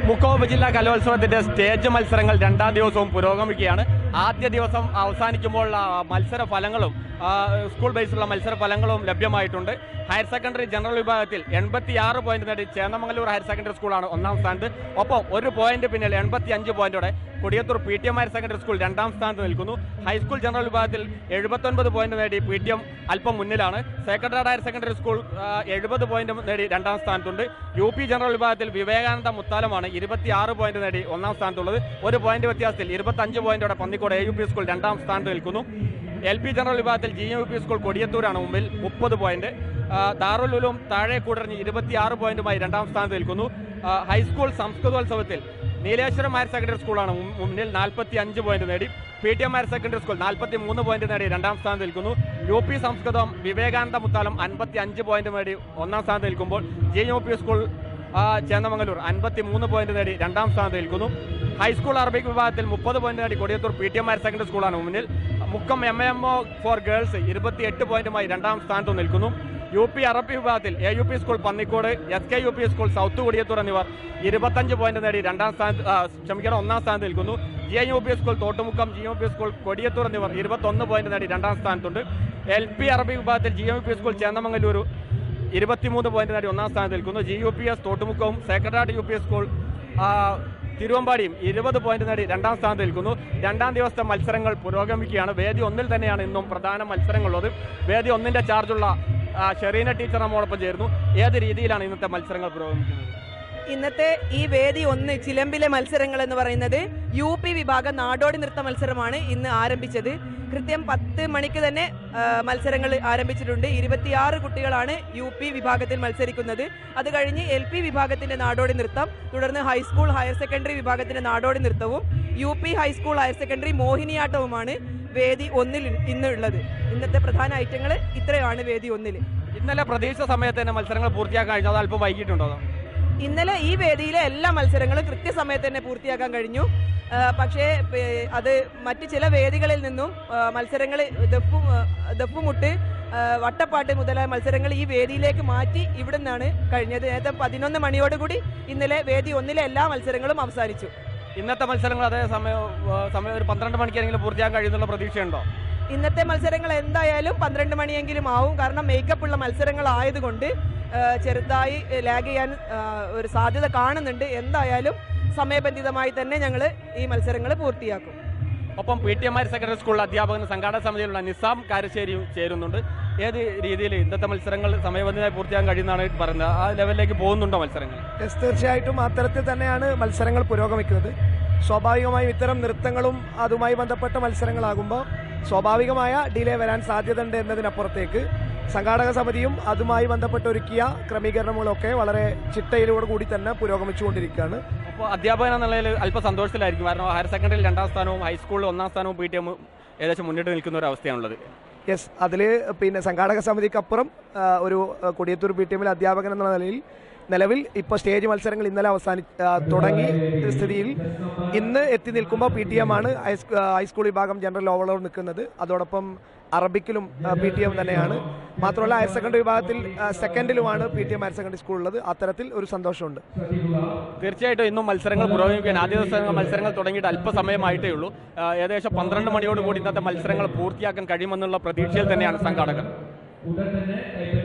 മുക്കോ ഉപജില്ലാ കലോത്സവത്തിന്റെ സ്റ്റേജ് മത്സരങ്ങൾ രണ്ടാം ദിവസവും പുരോഗമിക്കുകയാണ് ആദ്യ ദിവസം അവസാനിക്കുമ്പോൾ ആ, മത്സര ഫലങ്ങളും ആ, സ്കൂൾ ബേസിലുള്ള മത്സര ഫലങ്ങളും ലഭ്യമായിട്ടുണ്ട് ഹയർ സെക്കൻഡറി ജനറൽ വിഭാഗത്തിൽ എൺപത്തിയാറ് പോയിന്റ് നേടി ചേന്നമംഗലൂർ ഹയർ സെക്കൻഡറി സ്കൂളാണ് ഒന്നാം സ്ഥാനത്ത് ഒപ്പം ഒരു പോയിന്റ് പിന്നിൽ എൺപത്തി അഞ്ച് പോയിന്റോടെ Kodiyathur P T M higher secondary school രണ്ടാം സ്ഥാനത്ത് നിൽക്കുന്നു ഹൈസ്കൂൾ ജനറൽ വിഭാഗത്തിൽ എഴുപത്തൊൻപത് പോയിന്റ് നേടി പി ടി എം അല്പം മുന്നിലാണ് സെക്കൻഡറി ഹയർ സെക്കൻഡറി സ്കൂൾ എഴുപത് പോയിന്റ് നേടി രണ്ടാം സ്ഥാനത്തുണ്ട് യു പി ജനറൽ വിഭാഗത്തിൽ വിവേകാനന്ദ മുത്താലമാണ് ഇരുപത്തിയാറ് പോയിന്റ് നേടി ഒന്നാം സ്ഥാനത്തുള്ളത് ഒരു പോയിന്റ് വ്യത്യാസത്തിൽ ഇരുപത്തഞ്ച് പോയിന്റോടെ Pannikode A U P school രണ്ടാം സ്ഥാനത്ത് നിൽക്കുന്നു എൽ പി ജനറൽ വിഭാഗത്തിൽ ജി യു പി സ്കൂൾ കൊടിയത്തൂരാണ് മുമ്പിൽ മുപ്പത് പോയിന്റ് ആ, ദാറുൽ ഉലൂം താഴെ കൂടറിഞ്ഞ് ഇരുപത്തിയാറ് പോയിന്റുമായി രണ്ടാം സ്ഥാനത്ത് നിൽക്കുന്നു ആ, ഹൈസ്കൂൾ സംസ്കൃതോത്സവത്തിൽ നീലേശ്വരം ഹയർ സെക്കൻഡറി സ്കൂളാണ് മുൻ- മുന്നിൽ നാൽപ്പത്തി അഞ്ച് പോയിന്റ് നേടി P T M higher secondary school നാൽപ്പത്തി മൂന്ന് പോയിന്റ് നേടി രണ്ടാം സ്ഥാനത്ത് നിൽക്കുന്നു യു പി സംസ്കൃതം വിവേകാനന്ദ മുത്താലം അൻപത്തി അഞ്ച് പോയിന്റ് നേടി ഒന്നാം സ്ഥാനത്ത് നിൽക്കുമ്പോൾ ജെ യു പി സ്കൂൾ ആ, ചേന്നമംഗലൂർ അൻപത്തി മൂന്ന് പോയിന്റ് നേടി രണ്ടാം സ്ഥാനത്ത് നിൽക്കുന്നു ഹൈസ്കൂൾ അറബിക് വിഭാഗത്തിൽ മുപ്പത് പോയിന്റ് നേടി Kodiyathur P T M higher secondary സ്കൂളാണ് മുന്നിൽ Mukkam M M O for girls ഇരുപത്തിയെട്ട് പോയിന്റുമായി രണ്ടാം സ്ഥാനത്ത് നിൽക്കുന്നു യു പി അറബി വിഭാഗത്തിൽ A U P school Pannikode S K U P school south Kodiyathur എന്നിവർ ഇരുപത്തഞ്ച് പോയിന്റ് നേടി രണ്ടാം സ്ഥാനത്ത് ആ, ക്ഷമിക്കണം ഒന്നാം സ്ഥാനത്ത് നിൽക്കുന്നു G U P school Thottumukkam G U P school Kodiyathur എന്നിവർ ഇരുപത്തൊന്ന് പോയിന്റ് നേടി രണ്ടാം സ്ഥാനത്തുണ്ട് എൽ പി അറബി വിഭാഗത്തിൽ G U P school Chennamangalur ഇരുപത്തിമൂന്ന് പോയിന്റ് നേടി ഒന്നാം സ്ഥാനത്ത് നിൽക്കുന്നു ജി യു പി എസ് തോട്ടുമുക്കവും secretary U P S school ആ, തിരുവമ്പാടിയും ഇരുപത് പോയിന്റ് നേടി രണ്ടാം സ്ഥാനത്ത് നിൽക്കുന്നു രണ്ടാം ദിവസത്തെ മത്സരങ്ങൾ പുരോഗമിക്കുകയാണ് വേദി ഒന്നിൽ തന്നെയാണ് ഇന്നും പ്രധാന മത്സരങ്ങളുള്ളത് വേദി ഒന്നിന്റെ ചാർജുള്ള ആ, ഷെറീന ടീച്ചർ നമ്മോടൊപ്പം ചേരുന്നു ഏത് രീതിയിലാണ് ഇന്നത്തെ മത്സരങ്ങൾ പുരോഗമിക്കുന്നത് ഇന്നത്തെ ഈ വേദി ഒന്ന് ചിലമ്പിലെ മത്സരങ്ങൾ എന്ന് പറയുന്നത് യു പി വിഭാഗം നാടോടി നൃത്ത മത്സരമാണ് ഇന്ന് ആരംഭിച്ചത് കൃത്യം പത്ത് മണിക്ക് തന്നെ ആ, മത്സരങ്ങൾ ആരംഭിച്ചിട്ടുണ്ട് ഇരുപത്തിയാറ് കുട്ടികളാണ് യു പി വിഭാഗത്തിൽ മത്സരിക്കുന്നത് അത് കഴിഞ്ഞ് എൽ പി വിഭാഗത്തിന്റെ നാടോടി നൃത്തം തുടർന്ന് ഹൈസ്കൂൾ ഹയർ സെക്കൻഡറി വിഭാഗത്തിന്റെ നാടോടി നൃത്തവും U P high school higher secondary മോഹിനിയാട്ടവുമാണ് വേദി ഒന്നിൽ ഇന്ന് ഉള്ളത് ഇന്നത്തെ പ്രധാന ഐറ്റങ്ങൾ ഇത്രയാണ് വേദി ഒന്നിൽ ഇന്നലെ പ്രതീക്ഷ സമയത്ത് തന്നെ മത്സരങ്ങൾ പൂർത്തിയാക്കാൻ കഴിഞ്ഞു അത് അല്പം വൈകിട്ടുണ്ടോ അതോ? ഇന്നലെ ഈ വേദിയിലെ എല്ലാ മത്സരങ്ങളും കൃത്യസമയത്ത് തന്നെ പൂർത്തിയാക്കാൻ കഴിഞ്ഞു ആ, പക്ഷേ പേ- അത് മറ്റ് ചില വേദികളിൽ നിന്നും മത്സരങ്ങൾ ദഫും ആ, ദഫുമുട്ട് ആ, വട്ടപ്പാട്ട് മുതലായ മത്സരങ്ങൾ ഈ വേദിയിലേക്ക് മാറ്റി ഇവിടെ നിന്നാണ് കഴിഞ്ഞത് നേരത്തെ പതിനൊന്ന് മണിയോടുകൂടി ഇന്നലെ വേദി ഒന്നിലെ എല്ലാ മത്സരങ്ങളും അവസാനിച്ചു ഇന്നത്തെ മത്സരങ്ങൾ അതേ സമയം ആ, സമയം ഒരു പന്ത്രണ്ട് മണിക്കെങ്കിലും പൂർത്തിയാക്കാൻ കഴിയുന്നുള്ള പ്രതീക്ഷയുണ്ടോ ഇന്നത്തെ മത്സരങ്ങൾ എന്തായാലും പന്ത്രണ്ട് മണിയെങ്കിലും ആവും കാരണം മേക്കപ്പ് ഉള്ള മത്സരങ്ങളായതുകൊണ്ട് ആ, ചെറുതായി ലാഗ് ചെയ്യാൻ ആ, ഒരു സാധ്യത കാണുന്നുണ്ട് എന്തായാലും സമയബന്ധിതമായി തന്നെ ഞങ്ങൾ ഈ മത്സരങ്ങൾ പൂർത്തിയാക്കും ഒപ്പം P T M higher secondary school അധ്യാപകൻ സംഘാടക സമിതിയിലുള്ള നിസാം കാരശ്ശേരിയും ചേരുന്നുണ്ട് ഏത് രീതിയിൽ ഇന്നത്തെ മത്സരങ്ങൾ സമയബന്ധിതമായി പൂർത്തിയാക്കാൻ കഴിയുന്നതാണ് പറയുന്നത് ആ ലെവലിലേക്ക് പോകുന്നുണ്ടോ മത്സരങ്ങൾ യെസ് തീർച്ചയായിട്ടും അത്തരത്തിൽ തന്നെയാണ് മത്സരങ്ങൾ പുരോഗമിക്കുന്നത് സ്വാഭാവികമായും ഇത്തരം നൃത്തങ്ങളും അതുമായി ബന്ധപ്പെട്ട മത്സരങ്ങളാകുമ്പോൾ സ്വാഭാവികമായ ഡിലേ വരാൻ സാധ്യതയുണ്ട് എന്നതിനപ്പുറത്തേക്ക് സംഘാടക സമിതിയും അതുമായി ബന്ധപ്പെട്ട് ഒരുക്കിയ ക്രമീകരണങ്ങളൊക്കെ വളരെ ചിട്ടയിലൂടെ കൂടി തന്നെ പുരോഗമിച്ചുകൊണ്ടിരിക്കുകയാണ് അപ്പോൾ അധ്യാപകൻ എന്ന നിലയിൽ അല്പം സന്തോഷത്തിലായിരിക്കും കാരണം ഹയർ സെക്കൻഡറിയിൽ രണ്ടാം സ്ഥാനവും ഹൈസ്കൂളിൽ ഒന്നാം സ്ഥാനവും പി ടി എം ഏകദേശം മുന്നിട്ട് നിൽക്കുന്ന ഒരു അവസ്ഥയാണുള്ളത് യെസ് അതിൽ പിന്നെ സംഘാടക സമിതിക്കപ്പുറം ആ, ഒരു ആ, കൊടിയത്തൂർ പി ടി എമ്മിൽ അധ്യാപകൻ എന്ന നിലയിൽ നിലവിൽ ഇപ്പോൾ സ്റ്റേജ് മത്സരങ്ങൾ ഇന്നലെ അവസാനി ആ, തുടങ്ങി സ്ഥിതിയിൽ ഇന്ന് എത്തി നിൽക്കുമ്പോൾ പി ടി എം ആണ് ഹൈസ്കൂ- ആ, ഹൈസ്കൂൾ വിഭാഗം ജനറൽ ഓവറോൾ നിൽക്കുന്നത് അതോടൊപ്പം അറബിക്കിലും പി ടി എം തന്നെയാണ് മാത്രമല്ല ഹയർ സെക്കൻഡറി വിഭാഗത്തിൽ ആ, സെക്കൻഡിലുമാണ് P T M higher secondary school ഉള്ളത് അത്തരത്തിൽ ഒരു സന്തോഷമുണ്ട് തീർച്ചയായിട്ടും ഇന്നും മത്സരങ്ങൾ പുരോഗമിക്കുകയാണ് ആദ്യ ദിവസം മത്സരങ്ങൾ തുടങ്ങിയിട്ട് അല്പസമയമായിട്ടേ ഉള്ളൂ ആ, ഏകദേശം പന്ത്രണ്ട് മണിയോട് കൂടി ഇന്നത്തെ മത്സരങ്ങൾ പൂർത്തിയാക്കാൻ കഴിയുമെന്നുള്ള പ്രതീക്ഷയിൽ തന്നെയാണ് സംഘാടകർ